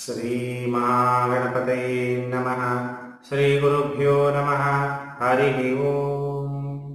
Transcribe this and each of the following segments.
श्रीमहागणपतये नमः श्रीगुरुभ्यो नमः ಹರಿ ಓಂ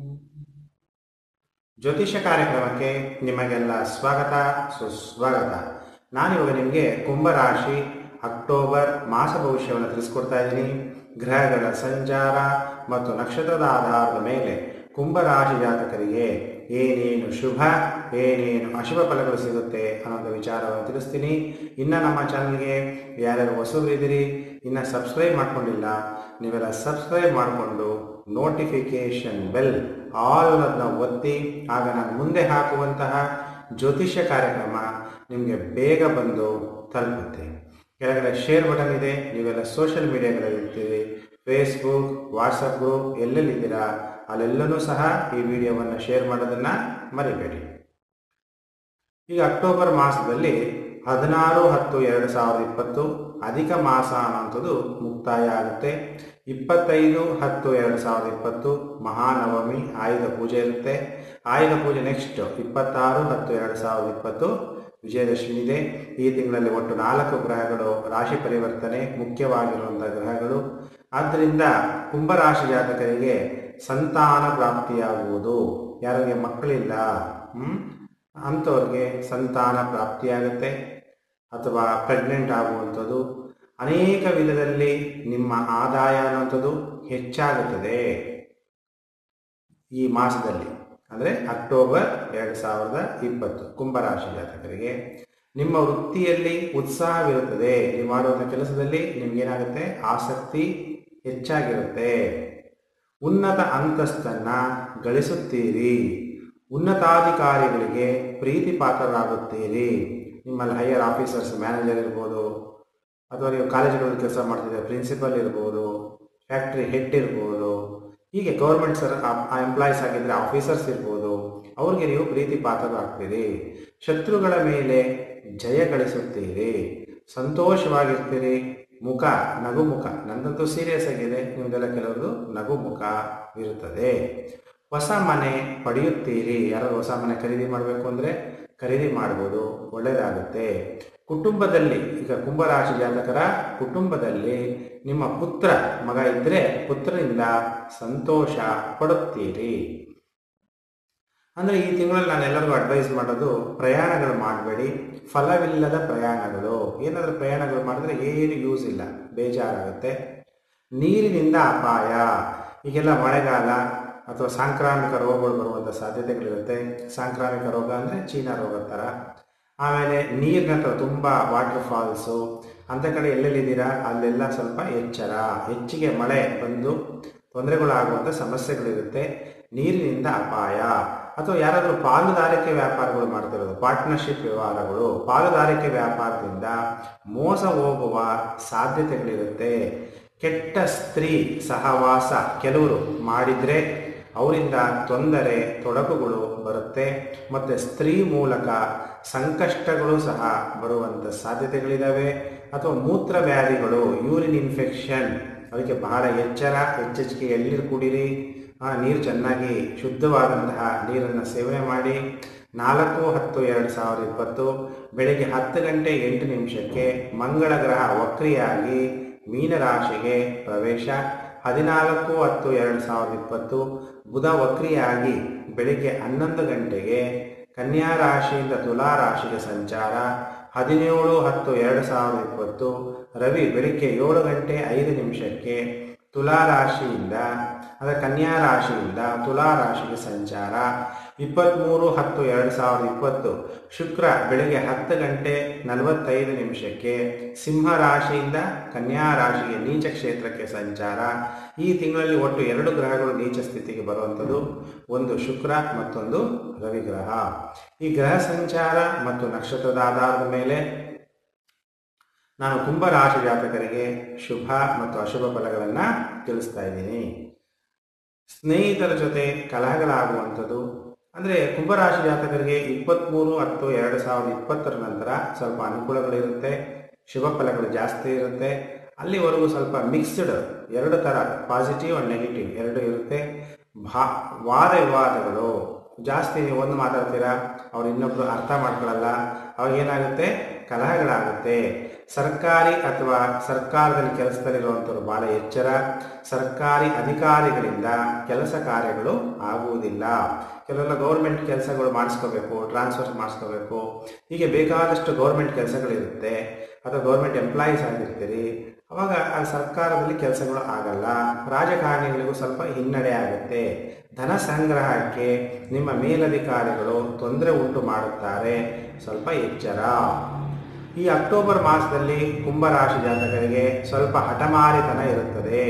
ಜ್ಯೋತಿಷ ಕಾರ್ಯಕ್ರಮಕ್ಕೆ ನಿಮಗೆಲ್ಲ ಸ್ವಾಗತ ಸುಸ್ವಾಗತ ನಾನಿವಾಗ ನಿಮಗೆ ಕುಂಭರಾಶಿ ಅಕ್ಟೋಬರ್ ಮಾಸ ಭವಿಷ್ಯವನ್ನು ತಿಳಿಸ್ಕೊಡ್ತಾ ಇದ್ದೀನಿ ಗ್ರಹಗಳ ಸಂಚಾರ ಮತ್ತು ನಕ್ಷತ್ರದ ಆಧಾರದ ಮೇಲೆ ಕುಂಭರಾಶಿ ಜಾತಕರಿಗೆ ಏನೇನು ಶುಭ ಏನೇನು ಅಶುಭ ಫಲಗಳು ಸಿಗುತ್ತೆ ಅನ್ನೋಂಥ ವಿಚಾರವನ್ನು ತಿಳಿಸ್ತೀನಿ ಇನ್ನು ನಮ್ಮ ಚಾನಲ್ಗೆ ಯಾರ್ಯಾರು ಹೊಸಬರಿದ್ದೀರಿ ಇನ್ನು ಸಬ್ಸ್ಕ್ರೈಬ್ ಮಾಡ್ಕೊಂಡಿಲ್ಲ ನೀವೆಲ್ಲ ಸಬ್ಸ್ಕ್ರೈಬ್ ಮಾಡಿಕೊಂಡು ನೋಟಿಫಿಕೇಷನ್ ಬೆಲ್ ಆಲ್ ಅನ್ನೋದನ್ನ ಒತ್ತಿ ಆಗ ನಾನು ಮುಂದೆ ಹಾಕುವಂತಹ ಜ್ಯೋತಿಷ್ಯ ಕಾರ್ಯಕ್ರಮ ನಿಮಗೆ ಬೇಗ ಬಂದು ತಲುಪುತ್ತೆ ಕೆಳಗಡೆ ಶೇರ್ ಬಟನ್ ಇದೆ ನೀವೆಲ್ಲ ಸೋಷಿಯಲ್ ಮೀಡಿಯಾಗಳಲ್ಲಿ ಇರ್ತೀರಿ ಫೇಸ್ಬುಕ್ ವಾಟ್ಸಪ್ ಗ್ರೂಪ್ ಎಲ್ಲೆಲ್ಲಿದ್ದೀರಾ ಅಲ್ಲೆಲ್ಲನೂ ಸಹ ಈ ವಿಡಿಯೋವನ್ನು ಶೇರ್ ಮಾಡೋದನ್ನು ಮರಿಬೇಡಿ ಈಗ ಅಕ್ಟೋಬರ್ ಮಾಸದಲ್ಲಿ ಹದಿನಾರು ಹತ್ತು ಎರಡು ಸಾವಿರದ ಇಪ್ಪತ್ತು ಅಧಿಕ ಮಾಸ ಅನ್ನೋಂಥದ್ದು ಮುಕ್ತಾಯ ಆಗುತ್ತೆ ಇಪ್ಪತ್ತೈದು ಹತ್ತು ಎರಡು ಸಾವಿರದ ಇಪ್ಪತ್ತು ಮಹಾನವಮಿ ಆಯುಧ ಪೂಜೆ ಇರುತ್ತೆ ಆಯುಧ ಪೂಜೆ ನೆಕ್ಸ್ಟ್ ಇಪ್ಪತ್ತಾರು ಹತ್ತು ಎರಡು ಸಾವಿರದ ಇಪ್ಪತ್ತು ವಿಜಯದಶಮಿ ಇದೆ ಈ ತಿಂಗಳಲ್ಲಿ ಒಟ್ಟು ನಾಲ್ಕು ಗ್ರಹಗಳು ರಾಶಿ ಪರಿವರ್ತನೆ ಮುಖ್ಯವಾಗಿರುವಂಥ ಗ್ರಹಗಳು ಆದ್ದರಿಂದ ಕುಂಭರಾಶಿ ಜಾತಕರಿಗೆ ಸಂತಾನ ಪ್ರಾಪ್ತಿಯಾಗುವುದು ಯಾರಿಗೆ ಮಕ್ಕಳಿಲ್ಲ ಹ್ಮ್ ಅಂಥವ್ರಿಗೆ ಸಂತಾನ ಪ್ರಾಪ್ತಿಯಾಗುತ್ತೆ ಅಥವಾ ಪ್ರೆಗ್ನೆಂಟ್ ಆಗುವಂಥದ್ದು ಅನೇಕ ವಿಧದಲ್ಲಿ ನಿಮ್ಮ ಆದಾಯ ಅನ್ನುವಂಥದ್ದು ಹೆಚ್ಚಾಗುತ್ತದೆ ಈ ಮಾಸದಲ್ಲಿ ಅಂದರೆ ಅಕ್ಟೋಬರ್ ಎರಡು ಸಾವಿರದ ಇಪ್ಪತ್ತು ಕುಂಭರಾಶಿ ಜಾತಕರಿಗೆ ನಿಮ್ಮ ವೃತ್ತಿಯಲ್ಲಿ ಉತ್ಸಾಹವಿರುತ್ತದೆ ನೀವು ಮಾಡುವಂಥ ಕೆಲಸದಲ್ಲಿ ನಿಮ್ಗೇನಾಗುತ್ತೆ ಆಸಕ್ತಿ ಹೆಚ್ಚಾಗಿರುತ್ತೆ ಉನ್ನತ ಅಂತಸ್ತನ್ನ ಗಳಿಸುತ್ತೀರಿ ಉನ್ನತಾಧಿಕಾರಿಗಳಿಗೆ ಪ್ರೀತಿ ಪಾತ್ರರಾಗುತ್ತೀರಿ ನಿಮ್ಮಲ್ಲಿ ಹೈಯರ್ ಆಫೀಸರ್ಸ್ ಮ್ಯಾನೇಜರ್ ಇರ್ಬೋದು ಅಥವಾ ನೀವು ಕಾಲೇಜುಗಳಲ್ಲಿ ಕೆಲಸ ಮಾಡ್ತಿದ್ದರೆ ಪ್ರಿನ್ಸಿಪಲ್ ಇರ್ಬೋದು ಫ್ಯಾಕ್ಟ್ರಿ ಹೆಡ್ ಇರ್ಬೋದು ಹೀಗೆ ಗೌರ್ಮೆಂಟ್ ಸರ್ ಎಂಪ್ಲಾಯೀಸ್ ಆಗಿದ್ದರೆ ಆಫೀಸರ್ಸ್ ಇರ್ಬೋದು ಅವ್ರಿಗೆ ನೀವು ಪ್ರೀತಿ ಪಾತ್ರರಾಗ್ತೀರಿ ಶತ್ರುಗಳ ಮೇಲೆ ಜಯ ಗಳಿಸುತ್ತೀರಿ ಸಂತೋಷವಾಗಿರ್ತೀರಿ ಮುಖ ನಗು ಮುಖ ನಂದಂತೂ ಸೀರಿಯಸ್ ಆಗಿದೆ ನಿಮ್ದೆಲ್ಲ ಕೆಲವರದು ನಗು ಮುಖ ಇರುತ್ತದೆ ಹೊಸ ಮನೆ ಪಡೆಯುತ್ತೀರಿ ಯಾರು ಹೊಸ ಮನೆ ಖರೀದಿ ಮಾಡಬೇಕು ಅಂದರೆ ಖರೀದಿ ಮಾಡ್ಬೋದು ಒಳ್ಳೆಯದಾಗುತ್ತೆ ಕುಟುಂಬದಲ್ಲಿ ಈಗ ಕುಂಭರಾಶಿ ಜಾತಕರ ಕುಟುಂಬದಲ್ಲಿ ನಿಮ್ಮ ಪುತ್ರ ಮಗ ಇದ್ದರೆ ಪುತ್ರನಿಂದ ಸಂತೋಷ ಪಡುತ್ತೀರಿ ಅಂದರೆ ಈ ತಿಂಗಳಲ್ಲಿ ನಾನು ಎಲ್ಲರಿಗೂ ಅಡ್ವೈಸ್ ಮಾಡೋದು ಪ್ರಯಾಣಗಳು ಮಾಡಬೇಡಿ ಫಲವಿಲ್ಲದ ಪ್ರಯಾಣಗಳು ಏನಾದರೂ ಪ್ರಯಾಣಗಳು ಮಾಡಿದ್ರೆ ಏನು ಯೂಸ್ ಇಲ್ಲ ಬೇಜಾರಾಗುತ್ತೆ ನೀರಿನಿಂದ ಅಪಾಯ ಈಗೆಲ್ಲ ಮಳೆಗಾಲ ಅಥವಾ ಸಾಂಕ್ರಾಮಿಕ ರೋಗಗಳು ಬರುವಂಥ ಸಾಧ್ಯತೆಗಳಿರುತ್ತೆ ಸಾಂಕ್ರಾಮಿಕ ರೋಗ ಅಂದರೆ ಚೀನಾ ರೋಗ ಥರ ಆಮೇಲೆ ನೀರಿನ ಹತ್ರ ತುಂಬ ವಾಟರ್ ಫಾಲ್ಸು ಅಂಥ ಕಡೆ ಎಲ್ಲೆಲ್ಲಿದ್ದೀರಾ ಅಲ್ಲೆಲ್ಲ ಸ್ವಲ್ಪ ಎಚ್ಚರ ಹೆಚ್ಚಿಗೆ ಮಳೆ ಬಂದು ತೊಂದರೆಗಳಾಗುವಂಥ ಸಮಸ್ಯೆಗಳಿರುತ್ತೆ ನೀರಿನಿಂದ ಅಪಾಯ ಅಥವಾ ಯಾರಾದರೂ ಪಾಲುದಾರಿಕೆ ವ್ಯಾಪಾರಗಳು ಮಾಡ್ತಿರೋದು ಪಾರ್ಟ್ನರ್ಶಿಪ್ ವ್ಯವಹಾರಗಳು ಪಾಲುದಾರಿಕೆ ವ್ಯಾಪಾರದಿಂದ ಮೋಸ ಹೋಗುವ ಸಾಧ್ಯತೆಗಳಿರುತ್ತೆ ಕೆಟ್ಟ ಸ್ತ್ರೀ ಸಹವಾಸ ಕೆಲವರು ಮಾಡಿದರೆ ಅವರಿಂದ ತೊಂದರೆ ತೊಡಕುಗಳು ಬರುತ್ತೆ ಮತ್ತು ಸ್ತ್ರೀ ಮೂಲಕ ಸಂಕಷ್ಟಗಳು ಸಹ ಬರುವಂಥ ಸಾಧ್ಯತೆಗಳಿದ್ದಾವೆ ಅಥವಾ ಮೂತ್ರ ವ್ಯಾಧಿಗಳು ಯೂರಿನ್ ಇನ್ಫೆಕ್ಷನ್ ಅದಕ್ಕೆ ಬಹಳ ಎಚ್ಚರ ಎಚ್ಚರಿಕೆ ಎಳ್ಳೀರು ಕುಡೀರಿ ನೀರು ಚೆನ್ನಾಗಿ ಶುದ್ಧವಾದಂತಹ ನೀರನ್ನು ಸೇವನೆ ಮಾಡಿ ನಾಲ್ಕು ಹತ್ತು ಎರಡು ಸಾವಿರದ ಇಪ್ಪತ್ತು ಬೆಳಗ್ಗೆ ಹತ್ತು ಗಂಟೆ ಎಂಟು ನಿಮಿಷಕ್ಕೆ ಮಂಗಳ ಗ್ರಹ ವಕ್ರಿಯಾಗಿ ಮೀನರಾಶಿಗೆ ಪ್ರವೇಶ ಹದಿನಾಲ್ಕು ಹತ್ತು ಎರಡು ಸಾವಿರದ ಇಪ್ಪತ್ತು ಬುಧ ವಕ್ರಿಯಾಗಿ ಬೆಳಿಗ್ಗೆ ಹನ್ನೊಂದು ಗಂಟೆಗೆ ಕನ್ಯಾ ರಾಶಿಯಿಂದ ತುಲಾ ರಾಶಿಗೆ ಸಂಚಾರ ಹದಿನೇಳು ಹತ್ತು ಎರಡು ಸಾವಿರದ ಇಪ್ಪತ್ತು ರವಿ ಬೆಳಿಗ್ಗೆ ಏಳು ಗಂಟೆ ಐದು ನಿಮಿಷಕ್ಕೆ ತುಲಾ ರಾಶಿಯಿಂದ ಅಂದರೆ ಕನ್ಯಾ ರಾಶಿಯಿಂದ ತುಲಾ ರಾಶಿಗೆ ಸಂಚಾರ ಇಪ್ಪತ್ತ್ಮೂರು ಹತ್ತು ಎರಡು ಸಾವಿರದ ಇಪ್ಪತ್ತು ಶುಕ್ರ ಬೆಳಗ್ಗೆ ಹತ್ತು ಗಂಟೆ ನಲವತ್ತೈದು ನಿಮಿಷಕ್ಕೆ ಸಿಂಹ ರಾಶಿಯಿಂದ ಕನ್ಯಾ ರಾಶಿಗೆ ನೀಚ ಕ್ಷೇತ್ರಕ್ಕೆ ಸಂಚಾರ ಈ ತಿಂಗಳಲ್ಲಿ ಒಟ್ಟು ಎರಡು ಗ್ರಹಗಳು ನೀಚ ಸ್ಥಿತಿಗೆ ಬರುವಂಥದ್ದು ಒಂದು ಶುಕ್ರ ಮತ್ತೊಂದು ರವಿಗ್ರಹ ಈ ಗ್ರಹ ಸಂಚಾರ ಮತ್ತು ನಕ್ಷತ್ರದ ಆಧಾರದ ಮೇಲೆ ನಾನು ಕುಂಭರಾಶಿ ಜಾತಕರಿಗೆ ಶುಭ ಮತ್ತು ಅಶುಭ ಫಲಗಳನ್ನು ತಿಳಿಸ್ತಾ ಇದ್ದೀನಿ ಸ್ನೇಹಿತರ ಜೊತೆ ಕಲಹಗಳಾಗುವಂಥದ್ದು ಅಂದರೆ ಕುಂಭರಾಶಿ ಜಾತಕರಿಗೆ ಇಪ್ಪತ್ತ್ಮೂರು ಹತ್ತು ಎರಡು ಸಾವಿರದ ಇಪ್ಪತ್ತರ ನಂತರ ಸ್ವಲ್ಪ ಅನುಕೂಲಗಳಿರುತ್ತೆ ಶುಭ ಫಲಗಳು ಜಾಸ್ತಿ ಇರುತ್ತೆ ಅಲ್ಲಿವರೆಗೂ ಸ್ವಲ್ಪ ಮಿಕ್ಸ್ಡ್ ಎರಡು ಥರ ಪಾಸಿಟಿವ್ ಆ್ಯಂಡ್ ನೆಗೆಟಿವ್ ಎರಡು ಇರುತ್ತೆ ಭಾ ವಾದ ವಿವಾದಗಳು ಜಾಸ್ತಿ ನೀವು ಒಂದು ಮಾತಾಡ್ತೀರಾ ಅವ್ರು ಇನ್ನೊಬ್ರು ಅರ್ಥ ಮಾಡ್ಕೊಳ್ಳಲ್ಲ ಅವಾಗ ಏನಾಗುತ್ತೆ ಕಲಹಗಳಾಗುತ್ತೆ ಸರ್ಕಾರಿ ಅಥವಾ ಸರ್ಕಾರದಲ್ಲಿ ಕೆಲಸದಲ್ಲಿರುವಂಥವ್ರು ಭಾಳ ಎಚ್ಚರ ಸರ್ಕಾರಿ ಅಧಿಕಾರಿಗಳಿಂದ ಕೆಲಸ ಕಾರ್ಯಗಳು ಆಗುವುದಿಲ್ಲ ಕೆಲವೆಲ್ಲ ಗೌರ್ಮೆಂಟ್ ಕೆಲಸಗಳು ಮಾಡಿಸ್ಕೋಬೇಕು ಟ್ರಾನ್ಸ್ಫರ್ ಮಾಡಿಸ್ಕೋಬೇಕು ಹೀಗೆ ಬೇಕಾದಷ್ಟು ಗೌರ್ಮೆಂಟ್ ಕೆಲಸಗಳಿರುತ್ತೆ ಅಥವಾ ಗೌರ್ಮೆಂಟ್ ಎಂಪ್ಲಾಯೀಸ್ ಆಗಿರ್ತೀರಿ ಅವಾಗ ಆ ಸರ್ಕಾರದಲ್ಲಿ ಕೆಲಸಗಳು ಆಗಲ್ಲ ರಾಜಕಾರಣಿಗಳಿಗೂ ಸ್ವಲ್ಪ ಹಿನ್ನಡೆ ಆಗುತ್ತೆ ಧನ ಸಂಗ್ರಹಕ್ಕೆ ನಿಮ್ಮ ಮೇಲಧಿಕಾರಿಗಳು ತೊಂದರೆ ಉಂಟು ಮಾಡುತ್ತಾರೆ ಸ್ವಲ್ಪ ಎಚ್ಚರ ಈ ಅಕ್ಟೋಬರ್ ಮಾಸದಲ್ಲಿ ಕುಂಭರಾಶಿ ಜಾತಕರಿಗೆ ಸ್ವಲ್ಪ ಹಠಮಾರಿತನ ಇರುತ್ತದೆ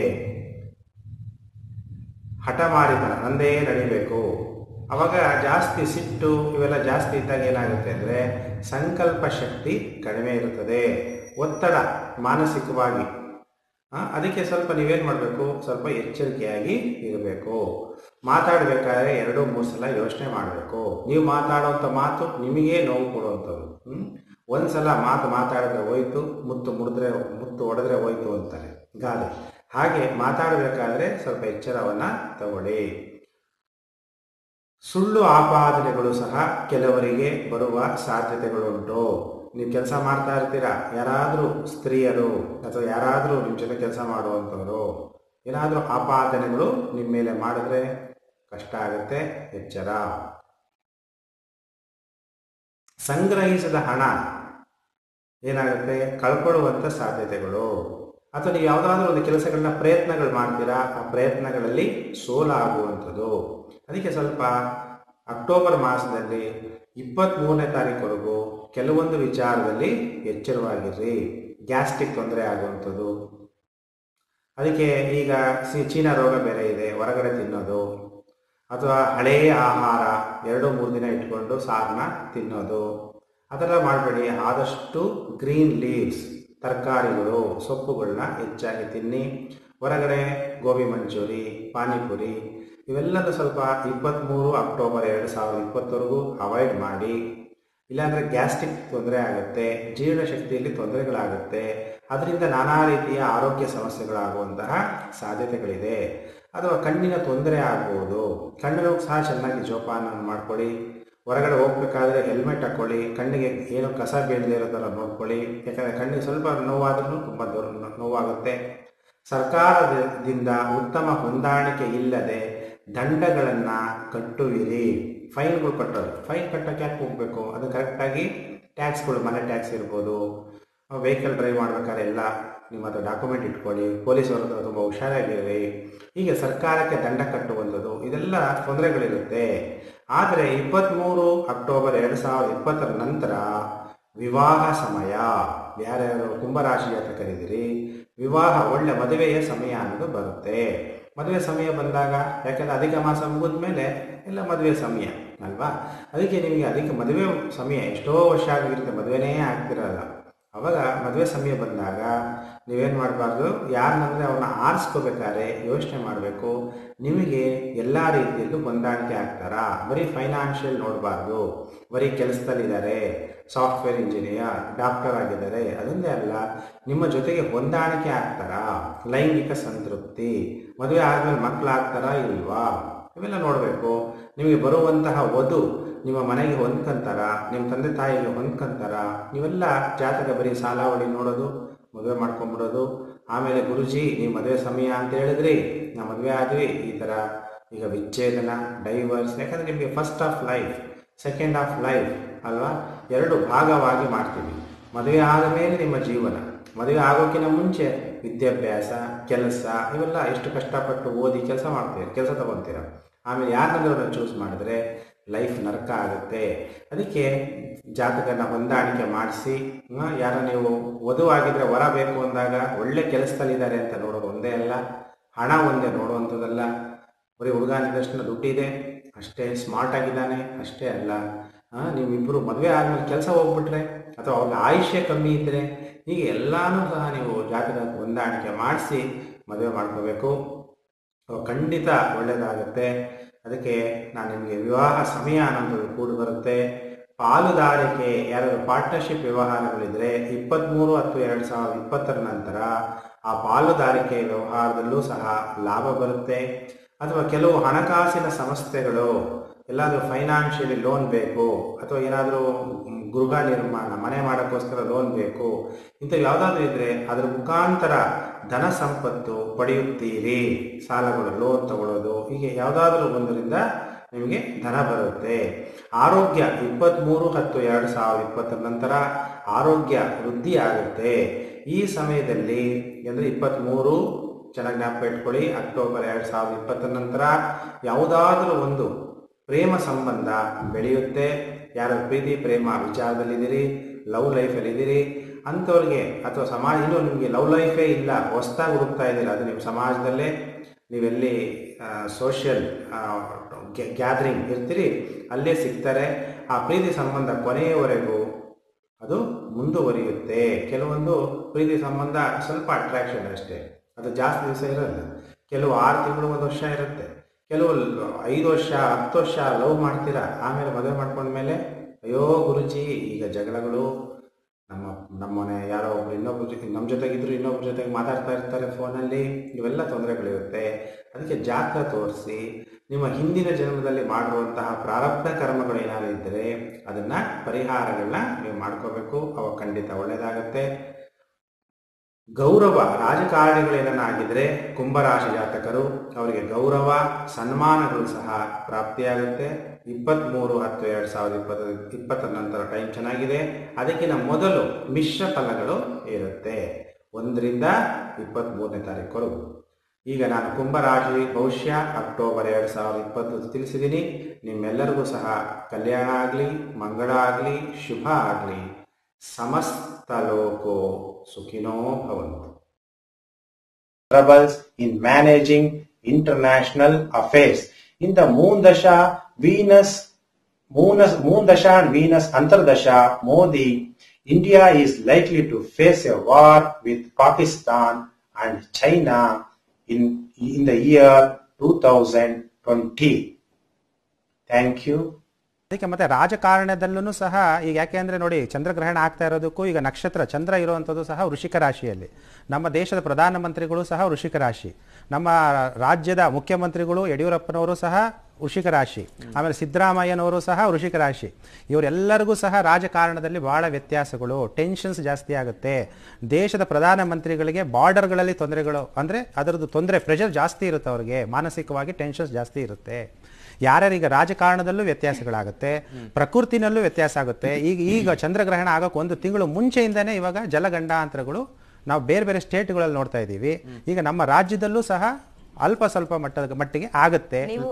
ಹಠಮಾರಿತನ ನಂದೇ ನಡಿಬೇಕು ಅವಾಗ ಜಾಸ್ತಿ ಸಿಟ್ಟು ಇವೆಲ್ಲ ಜಾಸ್ತಿ ಇದ್ದಾಗ ಏನಾಗುತ್ತೆ ಅಂದರೆ ಸಂಕಲ್ಪ ಶಕ್ತಿ ಕಡಿಮೆ ಇರುತ್ತದೆ ಒತ್ತಡ ಮಾನಸಿಕವಾಗಿ ಆ, ಅದಕ್ಕೆ ಸ್ವಲ್ಪ ನೀವೇನು ಮಾಡಬೇಕು ಸ್ವಲ್ಪ ಎಚ್ಚರಿಕೆಯಾಗಿ ಇರಬೇಕು ಮಾತಾಡಬೇಕಾದ್ರೆ ಎರಡು ಮೂರು ಸಲ ಯೋಚನೆ ಮಾಡಬೇಕು ನೀವು ಮಾತಾಡುವಂಥ ಮಾತು ನಿಮಗೇ ನೋವು ಕೊಡುವಂಥದ್ದು ಹ್ಮ್? ಒಂದು ಸಲ ಮಾತು ಮಾತಾಡಿದ್ರೆ ಹೋಯ್ತು ಮುತ್ತು ಮುಡಿದ್ರೆ ಮುತ್ತು ಹೊಡೆದ್ರೆ ಹೋಯ್ತು ಅಂತಾರೆ ಗಾದೆ ಹಾಗೆ ಮಾತಾಡಬೇಕಾದ್ರೆ ಸ್ವಲ್ಪ ಎಚ್ಚರವನ್ನು ತಗೊಳ್ಳಿ ಸುಳ್ಳು ಆಪಾದನೆಗಳು ಸಹ ಕೆಲವರಿಗೆ ಬರುವ ಸಾಧ್ಯತೆಗಳುಂಟು ನೀವು ಕೆಲಸ ಮಾಡ್ತಾ ಇರ್ತೀರಾ ಯಾರಾದರೂ ಸ್ತ್ರೀಯರು ಅಥವಾ ಯಾರಾದರೂ ನಿಮ್ಮ ಜೊತೆ ಕೆಲಸ ಮಾಡುವಂಥವ್ರು ಏನಾದರೂ ಆಪಾದನೆಗಳು ನಿಮ್ಮ ಮೇಲೆ ಮಾಡಿದ್ರೆ ಕಷ್ಟ ಆಗುತ್ತೆ ಎಚ್ಚರ ಸಂಗ್ರಹಿಸಿದ ಹಣ ಏನಾಗುತ್ತೆ ಕಳ್ಕೊಳ್ಳುವಂಥ ಸಾಧ್ಯತೆಗಳು ಅಥವಾ ನೀವು ಯಾವುದಾದ್ರೂ ಒಂದು ಕೆಲಸಗಳನ್ನ ಪ್ರಯತ್ನಗಳು ಮಾಡ್ತೀರಾ ಆ ಪ್ರಯತ್ನಗಳಲ್ಲಿ ಸೋಲಾಗುವಂಥದ್ದು ಅದಕ್ಕೆ ಸ್ವಲ್ಪ ಅಕ್ಟೋಬರ್ ಮಾಸದಲ್ಲಿ ಇಪ್ಪತ್ತ್ಮೂರನೇ ತಾರೀಕುವರೆಗೂ ಕೆಲವೊಂದು ವಿಚಾರದಲ್ಲಿ ಎಚ್ಚರವಾಗಿರ್ರಿ ಗ್ಯಾಸ್ಟ್ರಿಕ್ ತೊಂದರೆ ಆಗುವಂಥದ್ದು ಅದಕ್ಕೆ ಈಗ ಸಿ ಚೀನಾ ರೋಗ ಬೇರೆ ಇದೆ ಹೊರಗಡೆ ತಿನ್ನೋದು ಅಥವಾ ಹಳೆಯ ಆಹಾರ ಎರಡು ಮೂರು ದಿನ ಇಟ್ಕೊಂಡು ಸಾರನ್ನ ತಿನ್ನೋದು ಅದೆಲ್ಲ ಮಾಡಬೇಡಿ ಆದಷ್ಟು ಗ್ರೀನ್ ಲೀವ್ಸ್ ತರಕಾರಿಗಳು ಸೊಪ್ಪುಗಳನ್ನ ಹೆಚ್ಚಾಗಿ ತಿನ್ನಿ ಹೊರಗಡೆ ಗೋಬಿ ಮಂಚೂರಿ ಪಾನಿಪುರಿ ಇವೆಲ್ಲನೂ ಸ್ವಲ್ಪ ಇಪ್ಪತ್ತ್ಮೂರು ಅಕ್ಟೋಬರ್ ಎರಡು ಸಾವಿರದ ಇಪ್ಪತ್ತವರೆಗೂ ಅವಾಯ್ಡ್ ಮಾಡಿ ಇಲ್ಲಾಂದರೆ ಗ್ಯಾಸ್ಟ್ರಿಕ್ ತೊಂದರೆ ಆಗುತ್ತೆ ಜೀರ್ಣಶಕ್ತಿಯಲ್ಲಿ ತೊಂದರೆಗಳಾಗುತ್ತೆ ಅದರಿಂದ ನಾನಾ ರೀತಿಯ ಆರೋಗ್ಯ ಸಮಸ್ಯೆಗಳಾಗುವಂತಹ ಸಾಧ್ಯತೆಗಳಿದೆ ಅಥವಾ ಕಣ್ಣಿನ ತೊಂದರೆ ಆಗ್ಬೋದು ಕಣ್ಣಿನೂ ಸಹ ಚೆನ್ನಾಗಿ ಜೋಪಾನ ಮಾಡ್ಕೊಳ್ಳಿ ಹೊರಗಡೆ ಹೋಗ್ಬೇಕಾದ್ರೆ ಹೆಲ್ಮೆಟ್ ಹಾಕ್ಕೊಳ್ಳಿ ಕಣ್ಣಿಗೆ ಏನು ಕಸ ಬೀಳದೇ ಇರೋ ಥರ ನೋಡ್ಕೊಳ್ಳಿ ಯಾಕಂದರೆ ಕಣ್ಣಿಗೆ ಸ್ವಲ್ಪ ನೋವಾದ್ರೂ ತುಂಬ ದೂರ ನೋವಾಗುತ್ತೆ ಸರ್ಕಾರದಿಂದ ಉತ್ತಮ ಹೊಂದಾಣಿಕೆ ಇಲ್ಲದೆ ದಂಡಗಳನ್ನು ಕಟ್ಟುವಿರಿ ಫೈನ್ಗಳು ಕಟ್ಟೋದು ಫೈನ್ ಕಟ್ಟೋಕ್ಕೆ ಯಾಕೆ ಹೋಗಬೇಕು ಅದು ಕರೆಕ್ಟಾಗಿ ಟ್ಯಾಕ್ಸ್ಗಳು ಮನೆ ಟ್ಯಾಕ್ಸ್ ಇರ್ಬೋದು ವೆಹಿಕಲ್ ಡ್ರೈವ್ ಮಾಡ್ಬೇಕಾದ್ರೆ ಎಲ್ಲ ನಿಮ್ಮ ಹತ್ರ ಡಾಕ್ಯುಮೆಂಟ್ ಇಟ್ಕೊಳ್ಳಿ ಪೊಲೀಸರ ಹತ್ರ ತುಂಬ ಹುಷಾರಾಗಿರಿ ಹೀಗೆ ಸರ್ಕಾರಕ್ಕೆ ದಂಡ ಕಟ್ಟುವಂಥದ್ದು ಇದೆಲ್ಲ ತೊಂದರೆಗಳಿರುತ್ತೆ ಆದರೆ ಇಪ್ಪತ್ತ್ಮೂರು ಅಕ್ಟೋಬರ್ ಎರಡು ಸಾವಿರದ ಇಪ್ಪತ್ತರ ನಂತರ ವಿವಾಹ ಸಮಯ ಯಾರ್ಯಾರು ಕುಂಭರಾಶಿ ಅಂತ ಕರೀದಿರಿ ವಿವಾಹ ಒಳ್ಳೆ ಮದುವೆಯ ಸಮಯ ಅನ್ನೋದು ಬರುತ್ತೆ ಮದುವೆ ಸಮಯ ಬಂದಾಗ ಯಾಕಂದರೆ ಅಧಿಕ ಮಾಸ ಮುಗಿದ ಮೇಲೆ ಎಲ್ಲ ಮದುವೆ ಸಮಯ ಅಲ್ವಾ ಅದಕ್ಕೆ ನಿಮಗೆ ಅದಕ್ಕೆ ಮದುವೆ ಸಮಯ ಎಷ್ಟೋ ವರ್ಷ ಆಗಿರುತ್ತೆ ಮದುವೆನೇ ಆಗ್ತಿರಲ್ಲ ಅವಾಗ ಮದುವೆ ಸಮಯ ಬಂದಾಗ ನೀವೇನು ಮಾಡಬಾರ್ದು ಯಾರನ್ನಂದರೆ ಅವನ್ನ ಆರಿಸ್ಕೋಬೇಕಾದ್ರೆ ಯೋಚನೆ ಮಾಡಬೇಕು ನಿಮಗೆ ಎಲ್ಲ ರೀತಿಯಲ್ಲೂ ಹೊಂದಾಣಿಕೆ ಆಗ್ತಾರಾ ಬರೀ ಫೈನಾನ್ಷಿಯಲ್ ನೋಡಬಾರ್ದು ಬರೀ ಕೆಲಸದಲ್ಲಿದ್ದಾರೆ ಸಾಫ್ಟ್ವೇರ್ ಇಂಜಿನಿಯರ್ ಡಾಕ್ಟರ್ ಆಗಿದ್ದಾರೆ ಅದೊಂದೇ ಅಲ್ಲ ನಿಮ್ಮ ಜೊತೆಗೆ ಹೊಂದಾಣಿಕೆ ಆಗ್ತಾರಾ ಲೈಂಗಿಕ ಸಂತೃಪ್ತಿ ಮದುವೆ ಆದಮೇಲೆ ಮಕ್ಕಳು ಆಗ್ತಾರಾ ಇಲ್ವಾ ಇವೆಲ್ಲ ನೋಡಬೇಕು ನಿಮಗೆ ಬರುವಂತಹ ವಧು ನಿಮ್ಮ ಮನೆಗೆ ಹೊಂದ್ಕೊಂತಾರ ನಿಮ್ಮ ತಂದೆ ತಾಯಿಗೆ ಹೊಂದ್ಕೊಂತಾರ ನೀವೆಲ್ಲ ಜಾತಕ ಬರೀ ಸಾಲಾವಳಿ ನೋಡೋದು ಮದುವೆ ಮಾಡ್ಕೊಂಬಿಡೋದು ಆಮೇಲೆ ಗುರುಜಿ ನೀವು ಮದುವೆ ಸಮಯ ಅಂತ ಹೇಳಿದ್ರಿ ನಾ ಮದುವೆ ಆದ್ವಿ ಈ ಥರ ಈಗ ವಿಚ್ಛೇದನ ಡೈವರ್ಸ್ ಯಾಕಂದರೆ ನಿಮಗೆ first of life second of life ಅಲ್ವಾ ಎರಡು ಭಾಗವಾಗಿ ಮಾಡ್ತೀವಿ ಮದುವೆ ಆದ ಮೇಲೆ ನಿಮ್ಮ ಜೀವನ ಮದುವೆ ಆಗೋಕ್ಕಿಂತ ಮುಂಚೆ ವಿದ್ಯಾಭ್ಯಾಸ ಕೆಲಸ ಇವೆಲ್ಲ ಎಷ್ಟು ಕಷ್ಟಪಟ್ಟು ಓದಿ ಕೆಲಸ ಮಾಡ್ತೀರ ಕೆಲಸ ತಗೊತೀರ ಆಮೇಲೆ ಯಾರನ್ನಾದ್ರೂ ಚೂಸ್ ಮಾಡಿದ್ರೆ ಲೈಫ್ ನರಕ ಆಗುತ್ತೆ ಅದಕ್ಕೆ ಜಾತಕನ ಹೊಂದಾಣಿಕೆ ಮಾಡಿಸಿ ಯಾರ ನೀವು ವಧುವಾಗಿದ್ರೆ ವರ ಬೇಕು ಅಂದಾಗ ಒಳ್ಳೆ ಕೆಲಸದಲ್ಲಿದ್ದಾರೆ ಅಂತ ನೋಡೋದು ಒಂದೇ ಅಲ್ಲ ಹಣ ಒಂದೇ ನೋಡುವಂಥದ್ದಲ್ಲ ಬರೀ ಹುಡುಗನಿದಷ್ಟು ದುಡ್ಡಿದೆ ಅಷ್ಟೇ ಸ್ಮಾರ್ಟ್ ಆಗಿದ್ದಾನೆ ಅಷ್ಟೇ ಅಲ್ಲ ನೀವಿಬ್ಬರು ಮದುವೆ ಆದಮೇಲೆ ಕೆಲಸ ಹೋಗ್ಬಿಟ್ರೆ ಅಥವಾ ಅವ್ರಿಗೆ ಆಯುಷ್ಯ ಕಮ್ಮಿ ಇದ್ದರೆ ಹೀಗೆ ಎಲ್ಲನೂ ಸಹ ನೀವು ಜಾತಕ ಹೊಂದಾಣಿಕೆ ಮಾಡಿಸಿ ಮದುವೆ ಮಾಡ್ಕೋಬೇಕು ಖಂಡಿತ ಒಳ್ಳೆಯದಾಗುತ್ತೆ ಅದಕ್ಕೆ ನಾನು ನಿಮಗೆ ವಿವಾಹ ಸಮಯ ಅನ್ನೋದು ಕೂಡಿ ಬರುತ್ತೆ ಪಾಲುದಾರಿಕೆ ಯಾರಾದರೂ ಪಾರ್ಟ್ನರ್ಶಿಪ್ ವ್ಯವಹಾರಗಳಿದ್ರೆ ಇಪ್ಪತ್ತ್ಮೂರು ಹತ್ತು ಎರಡು ಸಾವಿರದ ಇಪ್ಪತ್ತರ ನಂತರ ಆ ಪಾಲುದಾರಿಕೆ ವ್ಯವಹಾರದಲ್ಲೂ ಸಹ ಲಾಭ ಬರುತ್ತೆ ಅಥವಾ ಕೆಲವು ಹಣಕಾಸಿನ ಸಂಸ್ಥೆಗಳು ಎಲ್ಲಾದರೂ ಫೈನಾನ್ಷಿಯಲಿ ಲೋನ್ ಬೇಕು ಅಥವಾ ಏನಾದರೂ ಗೃಹ ನಿರ್ಮಾಣ ಮನೆ ಮಾಡೋಕ್ಕೋಸ್ಕರ ಲೋನ್ ಬೇಕು ಇಂಥ ಯಾವುದಾದ್ರೂ ಇದ್ದರೆ ಅದರ ಮುಖಾಂತರ ಧನ ಸಂಪತ್ತು ಪಡೆಯುತ್ತೀರಿ ಸಾಲಗಳು ಲೋನ್ ತಗೊಳ್ಳೋದು ಹೀಗೆ ಯಾವುದಾದ್ರೂ ಒಂದರಿಂದ ನಿಮಗೆ ಧನ ಬರುತ್ತೆ ಆರೋಗ್ಯ ಇಪ್ಪತ್ತ್ಮೂರು ಹತ್ತು ಎರಡು ಸಾವಿರದ ಇಪ್ಪತ್ತರ ನಂತರ ಆರೋಗ್ಯ ವೃದ್ಧಿ ಆಗುತ್ತೆ ಈ ಸಮಯದಲ್ಲಿ ಅಂದರೆ ಇಪ್ಪತ್ತ್ಮೂರು ಚೆನ್ನಾಗಿ ಜ್ಞಾಪಕ ಇಟ್ಕೊಳ್ಳಿ ಅಕ್ಟೋಬರ್ ಎರಡು ಸಾವಿರದ ಇಪ್ಪತ್ತರ ನಂತರ ಯಾವುದಾದ್ರೂ ಒಂದು ಪ್ರೇಮ ಸಂಬಂಧ ಬೆಳೆಯುತ್ತೆ ಯಾರ ಪ್ರೀತಿ ಪ್ರೇಮ ವಿಚಾರದಲ್ಲಿದ್ದೀರಿ ಲವ್ ಲೈಫಲ್ಲಿದ್ದೀರಿ ಅಂಥವ್ರಿಗೆ ಅಥವಾ ಸಮಾಜ ಇನ್ನೂ ನಿಮಗೆ ಲವ್ ಲೈಫೇ ಇಲ್ಲ ಹೊಸ್ದಾಗಿ ಹುಡುಕ್ತಾ ಇದ್ದೀರಾ ಅದು ನಿಮ್ಮ ಸಮಾಜದಲ್ಲೇ ನೀವೆಲ್ಲಿ ಸೋಷಿಯಲ್ ಗ್ಯಾದರಿಂಗ್ ಇರ್ತೀರಿ ಅಲ್ಲೇ ಸಿಗ್ತಾರೆ ಆ ಪ್ರೀತಿ ಸಂಬಂಧ ಕೊನೆಯವರೆಗೂ ಅದು ಮುಂದುವರಿಯುತ್ತೆ ಕೆಲವೊಂದು ಪ್ರೀತಿ ಸಂಬಂಧ ಸ್ವಲ್ಪ ಅಟ್ರಾಕ್ಷನ್ ಅಷ್ಟೇ ಅದು ಜಾಸ್ತಿ ದಿವಸ ಇರಲ್ಲ ಕೆಲವು ಆರು ತಿಂಗಳು ಒಂದು ವರ್ಷ ಇರುತ್ತೆ ಕೆಲವು ಲ- ಐದು ವರ್ಷ ಹತ್ತು ವರ್ಷ ಲವ್ ಮಾಡ್ತೀರಾ ಆಮೇಲೆ ಮದುವೆ ಮಾಡ್ಕೊಂಡ್ಮೇಲೆ ಅಯ್ಯೋ ಗುರುಜಿ ಈಗ ಜಗಳಗಳು ನಮ್ಮ ನಮ್ಮನೆ ಯಾರೋ ಒಬ್ರು ಇನ್ನೊಬ್ರು ಜೊತೆ ನಮ್ಮ ಜೊತೆಗಿದ್ರು ಇನ್ನೊಬ್ರ ಜೊತೆಗೆ ಮಾತಾಡ್ತಾ ಇರ್ತಾರೆ ಫೋನಲ್ಲಿ ಇವೆಲ್ಲ ತೊಂದರೆಗಳಿರುತ್ತೆ ಅದಕ್ಕೆ ಜಾತಕ ತೋರಿಸಿ ನಿಮ್ಮ ಹಿಂದಿನ ಜನ್ಮದಲ್ಲಿ ಮಾಡಿರುವಂತಹ ಪ್ರಾರಬ್ಧ ಕರ್ಮಗಳು ಏನಾದ್ರು ಇದ್ದರೆ ಅದನ್ನ ಪರಿಹಾರಗಳನ್ನ ನೀವು ಮಾಡ್ಕೋಬೇಕು ಅವಾಗ ಖಂಡಿತ ಒಳ್ಳೆಯದಾಗತ್ತೆ ಗೌರವ ರಾಜಕಾರಣಿಗಳೇನಾಗಿದ್ರೆ ಕುಂಭರಾಶಿ ಜಾತಕರು ಅವರಿಗೆ ಗೌರವ ಸನ್ಮಾನಗಳು ಸಹ ಪ್ರಾಪ್ತಿಯಾಗುತ್ತೆ ಇಪ್ಪತ್ತ್ಮೂರು ಹತ್ತು ಎರಡು ಸಾವಿರದ ಇಪ್ಪತ್ತ ಇಪ್ಪತ್ತರ ನಂತರ ಟೈಮ್ ಚೆನ್ನಾಗಿದೆ ಅದಕ್ಕಿಂತ ಮೊದಲು ಮಿಶ್ರ ಫಲಗಳು ಇರುತ್ತೆ ಒಂದರಿಂದ ಇಪ್ಪತ್ತ್ಮೂರನೇ ತಾರೀಕುವರೆಗೂ ಈಗ ನಾನು ಕುಂಭರಾಶಿ ಭವಿಷ್ಯ ಅಕ್ಟೋಬರ್ ಎರಡು ಸಾವಿರದ ಇಪ್ಪತ್ತು ತಿಳಿಸಿದ್ದೀನಿ ನಿಮ್ಮೆಲ್ಲರಿಗೂ ಸಹ ಕಲ್ಯಾಣ ಆಗಲಿ ಮಂಗಳ ಆಗಲಿ ಶುಭ ಆಗಲಿ ಸಮಸ್ತ ಲೋಕೋ ಸುಖಿನೋ ಭವಂತು troubles in managing international affairs. In the Moon Dasha, Venus, Moon, Moon Dasha and Venus Antardasha, Modi, India is likely to face a war with Pakistan and China in, in the year 2020. Thank you. ಅದಕ್ಕೆ ಮತ್ತೆ ರಾಜಕಾರಣದಲ್ಲೂ ಸಹ ಈಗ ಯಾಕೆ ಅಂದ್ರೆ ನೋಡಿ ಚಂದ್ರಗ್ರಹಣ ಆಗ್ತಾ ಇರೋದಕ್ಕೂ ಈಗ ನಕ್ಷತ್ರ ಚಂದ್ರ ಇರುವಂಥದ್ದು ಸಹ ವೃಷಿಕ ರಾಶಿಯಲ್ಲಿ ನಮ್ಮ ದೇಶದ ಪ್ರಧಾನಮಂತ್ರಿಗಳು ಸಹ ವೃಷಿಕ ರಾಶಿ ನಮ್ಮ ರಾಜ್ಯದ ಮುಖ್ಯಮಂತ್ರಿಗಳು ಯಡಿಯೂರಪ್ಪನವರು ಸಹ ವೃಷಿಕ ರಾಶಿ ಆಮೇಲೆ ಸಿದ್ದರಾಮಯ್ಯನವರು ಸಹ ವೃಷಿಕ ರಾಶಿ ಇವರೆಲ್ಲರಿಗೂ ಸಹ ರಾಜಕಾರಣದಲ್ಲಿ ಬಹಳ ವ್ಯತ್ಯಾಸಗಳು ಟೆನ್ಷನ್ಸ್ ಜಾಸ್ತಿ ಆಗುತ್ತೆ ದೇಶದ ಪ್ರಧಾನಮಂತ್ರಿಗಳಿಗೆ ಬಾರ್ಡರ್ಗಳಲ್ಲಿ ತೊಂದರೆಗಳು ಅಂದರೆ ಅದರದ್ದು ತೊಂದರೆ ಪ್ರೆಷರ್ ಜಾಸ್ತಿ ಇರುತ್ತೆ ಅವ್ರಿಗೆ ಮಾನಸಿಕವಾಗಿ ಟೆನ್ಷನ್ಸ್ ಜಾಸ್ತಿ ಇರುತ್ತೆ ಯಾರ್ಯಾರೀಗ ರಾಜಕಾರಣದಲ್ಲೂ ವ್ಯತ್ಯಾಸಗಳಾಗುತ್ತೆ ಪ್ರಕೃತಿನಲ್ಲೂ ವ್ಯತ್ಯಾಸ ಆಗುತ್ತೆ ಈಗ ಈಗ ಚಂದ್ರಗ್ರಹಣ ಆಗೋಕೆ ಒಂದು ತಿಂಗಳು ಮುಂಚೆಯಿಂದನೇ ಇವಾಗ ಜಲಗಂಡಾಂತರಗಳು ನಾವು ಬೇರೆ ಬೇರೆ ಸ್ಟೇಟ್ಗಳಲ್ಲಿ ನೋಡ್ತಾ ಇದ್ದೀವಿ ಈಗ ನಮ್ಮ ರಾಜ್ಯದಲ್ಲೂ ಸಹ ಅಲ್ಪ ಸ್ವಲ್ಪ ಮಟ್ಟದ ಮಟ್ಟಿಗೆ ಆಗುತ್ತೆ